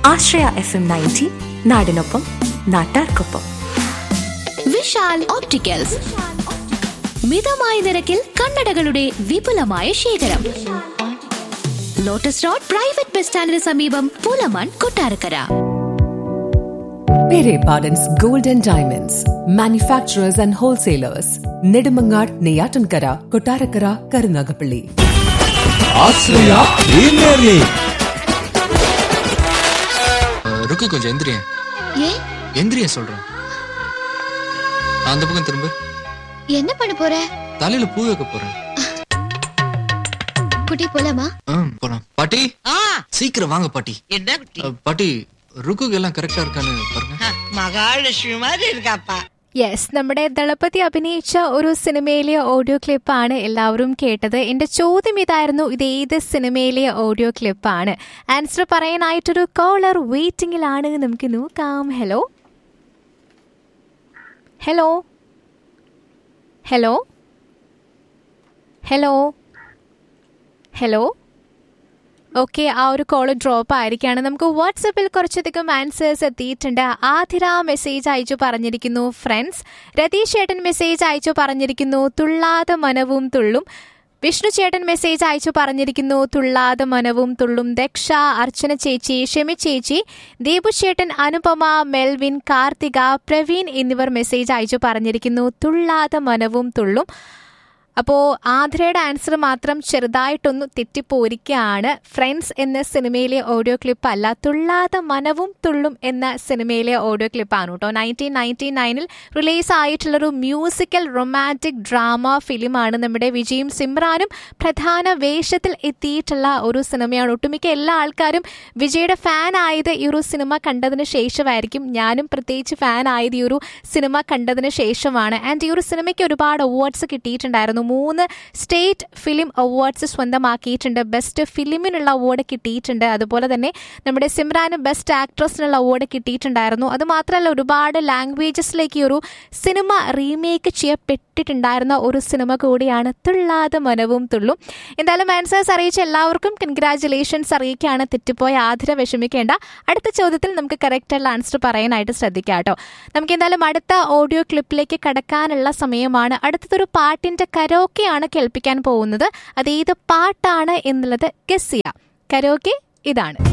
ആശ്രയ F M ninety നാടിനൊപ്പം നാട്ടാർക്കൊപ്പം Vishal opticals മിതമായ നിരക്കിൽ കണ്ണടകളുടെ വിപുലമായ ശേഖരം ലോട്ടസ് റോഡ് പ്രൈവറ്റ് ബസ് സ്റ്റാൻഡിന് സമീപം Pulamon Kottarakkara Pere Pardon's Gold and Diamonds, manufacturers and wholesalers, Nedumangad, Neyatankara, Kotarakara, Karunagapalli. Australia premier league ருக்கு கொஞ்சம் எந்திரியா ஏன் எந்திரியா சொல்றேன் அந்த பக்கம் திரும்ப என்ன பண்ண போற தலையில பூ வைக்க போறேன் குட்டி போலாமா ஆ, போலாம் பாட்டி ஆ சீக்கிரம் வாங்க பாட்டி என்ன குட்டி அ, பாட்டி ருக்குக்கு எல்லாம் கரெக்டா இருக்கான்னு பாருங்க ஹ, மகாலட்சுமி மாதிரி இருக்காப்பா യെസ് നമ്മുടെ ദളപതി അഭിനയിച്ച ഒരു സിനിമയിലെ ഓഡിയോ ക്ലിപ്പാണ് എല്ലാവരും കേട്ടത് എൻ്റെ ചോദ്യം ഇതായിരുന്നു ഇത് ഏത് സിനിമയിലെ ഓഡിയോ ക്ലിപ്പാണ് ആൻസർ പറയാനായിട്ടൊരു കോളർ വെയിറ്റിംഗിലാണ് നമുക്ക് നോക്കാം hello hello hello hello hello okay ആ ഒരു കോൾ ഡ്രോപ്പ് ആയിരിക്കുകയാണ് നമുക്ക് വാട്സപ്പിൽ കുറച്ചധികം ആൻസേഴ്സ് എത്തിയിട്ടുണ്ട് ആതിര മെസ്സേജ് അയച്ചു പറഞ്ഞിരിക്കുന്നു ഫ്രണ്ട്സ് രതീഷ് ചേട്ടൻ മെസ്സേജ് അയച്ചു പറഞ്ഞിരിക്കുന്നു തുള്ളാതെ മനവും തുള്ളും വിഷ്ണു ചേട്ടൻ മെസ്സേജ് അയച്ചു പറഞ്ഞിരിക്കുന്നു തുള്ളാതെ മനവും തുള്ളും ദക്ഷ അർച്ചന ചേച്ചി ഷെമി ചേച്ചി ദീപു ചേട്ടൻ അനുപമ മെൽവിൻ കാർത്തിക പ്രവീൺ എന്നിവർ മെസ്സേജ് അയച്ചു പറഞ്ഞിരിക്കുന്നു തുള്ളാതെ മനവും തുള്ളും അപ്പോൾ ആതിരയുടെ ആൻസർ മാത്രം ചെറുതായിട്ടൊന്ന് തെറ്റിപ്പോയിരിക്കുകയാണ് ഫ്രണ്ട്സ് എന്ന സിനിമയിലെ ഓഡിയോ ക്ലിപ്പ് അല്ല തുള്ളാതെ മനവും തുള്ളും എന്ന സിനിമയിലെ ഓഡിയോ ക്ലിപ്പാണ് കേട്ടോ നയൻറ്റീൻ നയൻറ്റി നയനിൽ റിലീസ് ആയിട്ടുള്ളൊരു മ്യൂസിക്കൽ റൊമാൻറ്റിക് ഡ്രാമ ഫിലിമാണ് നമ്മുടെ വിജയും സിമ്രാനും പ്രധാന വേഷത്തിൽ എത്തിയിട്ടുള്ള ഒരു സിനിമയാണ് ഒട്ടുമിക്ക എല്ലാ ആൾക്കാരും വിജയുടെ ഫാൻ ആയത് ഈ ഒരു സിനിമ കണ്ടതിന് ശേഷമായിരിക്കും ഞാനും പ്രത്യേകിച്ച് ഫാൻ ആയത് ഈ ഒരു സിനിമ കണ്ടതിന് ശേഷമാണ് ആൻഡ് ഈ ഒരു സിനിമയ്ക്ക് ഒരുപാട് അവാർഡ്സ് കിട്ടിയിട്ടുണ്ടായിരുന്നു മൂന്ന് സ്റ്റേറ്റ് ഫിലിം അവാർഡ്സ് സ്വന്തമാക്കിയിട്ടുണ്ട് ബെസ്റ്റ് ഫിലിമിനുള്ള അവാർഡ് കിട്ടിയിട്ടുണ്ട് അതുപോലെ തന്നെ നമ്മുടെ സിമ്രാന് ബെസ്റ്റ് ആക്ട്രസിനുള്ള അവാർഡ് കിട്ടിയിട്ടുണ്ടായിരുന്നു അത് മാത്രമല്ല ഒരുപാട് ലാംഗ്വേജസിലേക്ക് ഈ ഒരു സിനിമ റീമേക്ക് ചെയ്യപ്പെട്ടിട്ടുണ്ടായിരുന്ന ഒരു സിനിമ കൂടിയാണ് തുള്ളാതെ മനവും തുള്ളും എന്തായാലും ആൻസേഴ്സ് അറിയിച്ച എല്ലാവർക്കും കൺഗ്രാറ്റുലേഷൻസ് അറിയിക്കുകയാണ് തെറ്റിപ്പോയ ആതിര വിഷമിക്കേണ്ട അടുത്ത ചോദ്യത്തിൽ നമുക്ക് കറക്റ്റുള്ള ആൻസർ പറയാനായിട്ട് ശ്രദ്ധിക്കാം കേട്ടോ നമുക്ക് എന്തായാലും അടുത്ത ഓഡിയോ ക്ലിപ്പിലേക്ക് കടക്കാനുള്ള സമയമാണ് അടുത്തതൊരു പാട്ടിന്റെ കരോക്കെയാണ് കേൾപ്പിക്കാൻ പോകുന്നത് അത് ഏത് പാട്ടാണ് എന്നുള്ളത് ഗസ് ചെയ്യാം കരോക്കെ ഇതാണ്